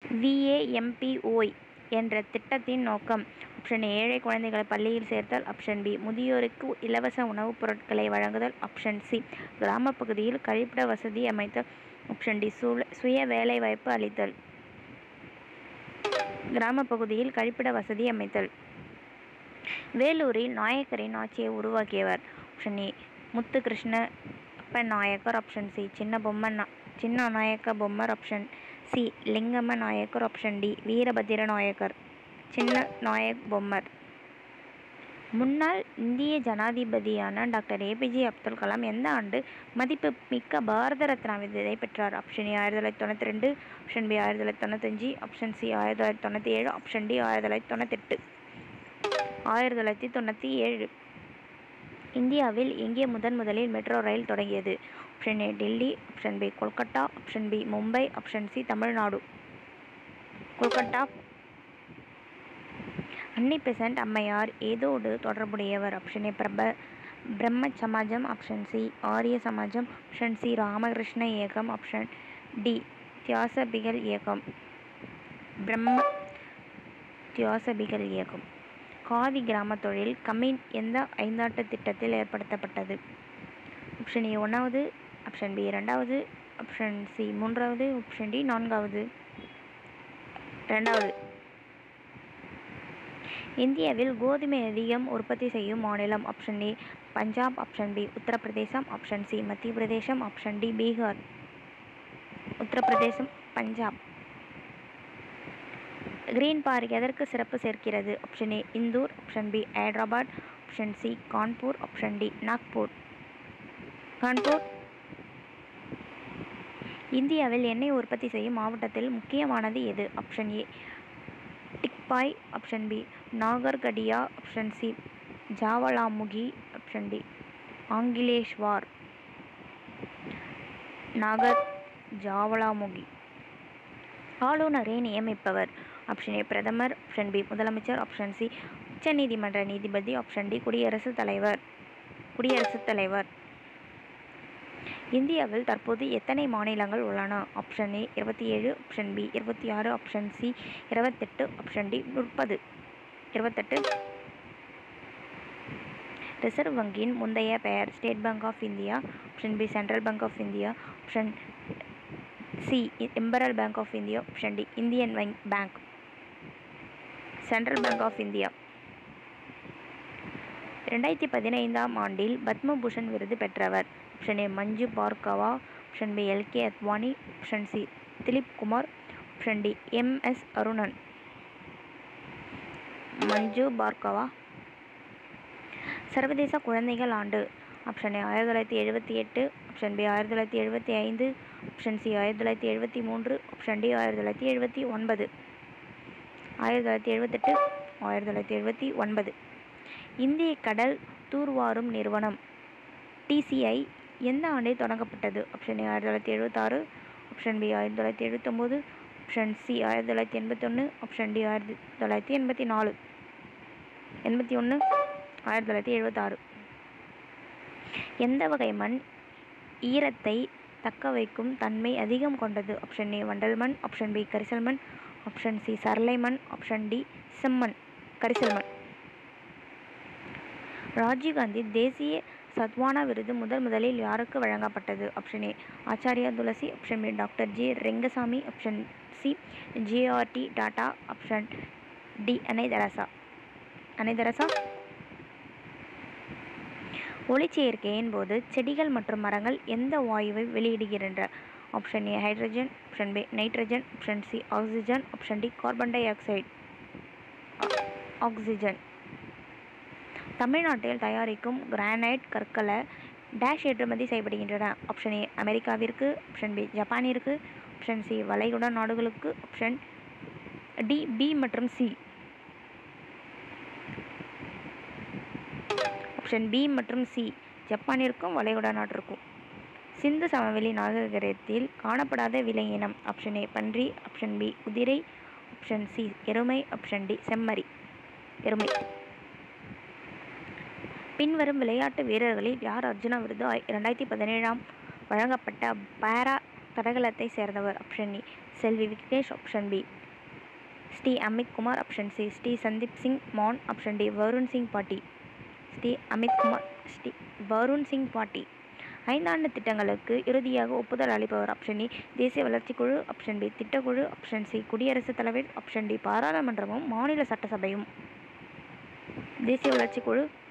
விஏஎம்பிஓய் என்ற திட்டத்தின் நோக்கம் ஆப்ஷன் ஏ ஏழை குழந்தைகளை பள்ளியில் சேர்த்தல் ஆப்ஷன் பி முதியோருக்கு இலவச உணவுப் பொருட்களை வழங்குதல் ஆப்ஷன் சி கிராமப் பகுதியில் கழிப்பிட வசதி அமைத்தல் ஆப்ஷன் டி சுல சுய வேலைவாய்ப்பு அளித்தல் கிராமப் பகுதியில் கழிப்பிட வசதி அமைத்தல் வேலூரில் நாயக்கரின் ஆட்சியை உருவாக்கியவர் ஆப்ஷன் ஏ முத்துகிருஷ்ண அப்ப நாயக்கர் ஆப்ஷன் சி சின்ன பொம்மன் நா- Chinna Nayaka Bommar option C Lingamma Nayakkar option D Veerabhadra Nayakkar Chinna Nayak Bommar முன்னாள் இந்திய ஜனாதிபதியான டாக்டர் ஏபிஜே அப்துல் கலாம் எந்த ஆண்டு மதிப்புமிக்க பாரத ரத்னா விருதை பெற்றார் ஆப்ஷன் ஏ ஆயிரத்தி தொள்ளாயிரத்தி தொண்ணூற்றி ரெண்டு ஆப்ஷன் பி ஆயிரத்தி தொள்ளாயிரத்தி தொண்ணூத்தஞ்சு ஆப்ஷன் சி ஆயிரத்தி தொள்ளாயிரத்தி தொண்ணூற்றி ஏழு ஆப்ஷன் டி ஆயிரத்தி தொள்ளாயிரத்தி தொண்ணூத்தெட்டு ஆயிரத்தி தொள்ளாயிரத்தி தொண்ணூற்றி ஏழு இந்தியாவில் எங்கே முதன் முதலில் மெட்ரோ ரயில் தொடங்கியது option A Delhi option B Kolkata option B Mumbai option C Tamil Nadu Kolkata Annie Besant அம்மையார் ஏதோடு தொடர்புடையவர் ஆப்ஷன் ஏ பிரப பிரம்ம சமாஜம் ஆப்ஷன் சி ஆரிய சமாஜம் ஆப்ஷன் சி ராமகிருஷ்ண இயக்கம் ஆப்ஷன் டி தியாசபிகள் இயக்கம் பிரம்ம தியாசபிகள் இயக்கம் காதி கிராம தொழில் கமின் எந்த ஐந்தாட்டு திட்டத்தில் ஏற்படுத்தப்பட்டது ஆப்ஷன் ஏ ஒன்றாவது ஆப்ஷன் பி இரண்டாவது ஆப்ஷன் சி மூன்றாவது ஆப்ஷன் டி நான்காவது ரெண்டாவது இந்தியாவில் கோதுமை அதிகம் உற்பத்தி செய்யும் மாநிலம் option A Punjab option B Uttar Pradesh option C Madhya Pradesh option D Bihar Uttar Pradesh Punjab green park எதற்கு சிறப்பு சேர்க்கிறது option A Indore option B Hyderabad option C Kanpur option D Nagpur Kanpur இந்தியாவில் எண்ணெய் உற்பத்தி செய்யும் மாவட்டத்தில் முக்கியமானது எது option A Digboi option B Nahorkatiya option C Jwalamukhi option D Ankleshwar Nagar Jwalamukhi ஆளுநரை நியமிப்பவர் ஆப்ஷன் ஏ பிரதமர் ஆப்ஷன் பி முதலமைச்சர் ஆப்ஷன் சி உச்சநீதிமன்ற நீதிபதி ஆப்ஷன் டி குடியரசுத் தலைவர் குடியரசுத் தலைவர் இந்தியாவில் தற்போது எத்தனை மாநிலங்கள் உள்ளன ஆப்ஷன் ஏ இருபத்தி ஏழு ஆப்ஷன் பி இருபத்தி ஆறு ஆப்ஷன் சி இருபத்தெட்டு ஆப்ஷன் டி முப்பது இருபத்தெட்டு ரிசர்வ் வங்கியின் முந்தைய பெயர் State Bank of India option B Central Bank of India option C Imperial Bank of India option D Indian வங்கி bank Central Bank of India ரெண்டாயிரத்தி பதினைந்தாம் ஆண்டில் பத்மபூஷன் விருது பெற்றவர் option A Manju Bhargava option B LK Advani option C Dilip Kumar option D MS Arunan Manju Bhargava சர்வதேச குழந்தைகள் ஆண்டு option A ஆயிரத்தி தொள்ளாயிரத்தி எழுபத்தி எட்டு ஆப்ஷன் பி ஆயிரத்தி தொள்ளாயிரத்தி எழுபத்தி ஐந்து ஆப்ஷன் சி ஆயிரத்தி தொள்ளாயிரத்தி எழுபத்தி மூன்று ஆப்ஷன் டி ஆயிரத்தி தொள்ளாயிரத்தி எழுபத்தி ஒன்பது ஆயிரத்தி தொள்ளாயிரத்தி எழுபத்தெட்டு ஆயிரத்தி தொள்ளாயிரத்தி எழுபத்தி ஒன்பது இந்திய கடல் தூர்வாரும் நிறுவனம் டிசிஐ எந்த ஆண்டில் தொடங்கப்பட்டது ஆப்ஷன் ஏ ஆயிரத்தி தொள்ளாயிரத்தி எழுபத்தாறு ஆப்ஷன் பி ஆயிரத்தி தொள்ளாயிரத்தி எழுபத்தொம்போது ஆப்ஷன் சி ஆயிரத்தி தொள்ளாயிரத்தி எண்பத்தொன்று ஆப்ஷன் டி ஆயிரத்தி தொள்ளாயிரத்தி எண்பத்தி நாலு எண்பத்தி ஒன்று ஆயிரத்தி தொள்ளாயிரத்தி எழுபத்தாறு எந்த வகை மண் ஈரத்தை தக்க வைக்கும் தன்மை அதிகம் கொண்டது ஆப்ஷன் ஏ வண்டல் மண் ஆப்ஷன் பி கரிசல் மண் ஆப்ஷன் சி சரளை மண் ஆப்ஷன் டி செம்மண் கரிசல் மண் ராஜீவ்காந்தி தேசிய சத்வானா விருது முதல் முதலில் யாருக்கு வழங்கப்பட்டது option A Acharya Tulsi option B doctor G Rengasamy option C JRD Tata option D அனைதரசா அனைதரசா ஒளிச்சேர்க்கையின் போது செடிகள் மற்றும் மரங்கள் எந்த வாயுவை வெளியிடுகின்றன option A hydrogen option B nitrogen option C oxygen option D carbon dioxide oxygen தமிழ்நாட்டில் தயாரிக்கும் கிரானைட் கற்களை டேஷ் ஏற்றுமதி செய்யப்படுகின்றன ஆப்ஷன் ஏ அமெரிக்காவிற்கு ஆப்ஷன் பி ஜப்பானிற்கு ஆப்ஷன் சி வளைகுடா நாடுகளுக்கு ஆப்ஷன் டி பி மற்றும் சி ஆப்ஷன் பி மற்றும் சி ஜப்பானிற்கும் வளைகுடா நாட்டிற்கும் சிந்து சமவெளி நாகரிகத்தில் காணப்படாத விலங்கினம் ஆப்ஷன் ஏ பன்றி ஆப்ஷன் பி குதிரை ஆப்ஷன் சி எருமை ஆப்ஷன் டி செம்மறி எருமை பின்வரும் விளையாட்டு வீரர்களில் யார் அர்ஜுனா விருது ஆய்- இரண்டாயிரத்தி பதினேழாம் வழங்கப்பட்ட பாரா தடகளத்தை சேர்ந்தவர் option E Selvi Vignesh option B Shri Amit Kumar option C Shri Sandeep Singh Maan option D Varun Singh பாட்டி ஸ்ரீ அமித் குமார் ஸ்ரீ வருண் சிங் பாட்டி ஐந்தாண்டு திட்டங்களுக்கு இறுதியாக ஒப்புதல் அளிப்பவர் ஆப்ஷன் இ தேசிய வளர்ச்சிக் குழு ஆப்ஷன் பி திட்டக்குழு ஆப்ஷன் சி குடியரசுத் தலைவர் ஆப்ஷன் டி பாராளுமன்றமும் மாநில சட்டசபையும் தேசிய வளர்ச்சிக் குழு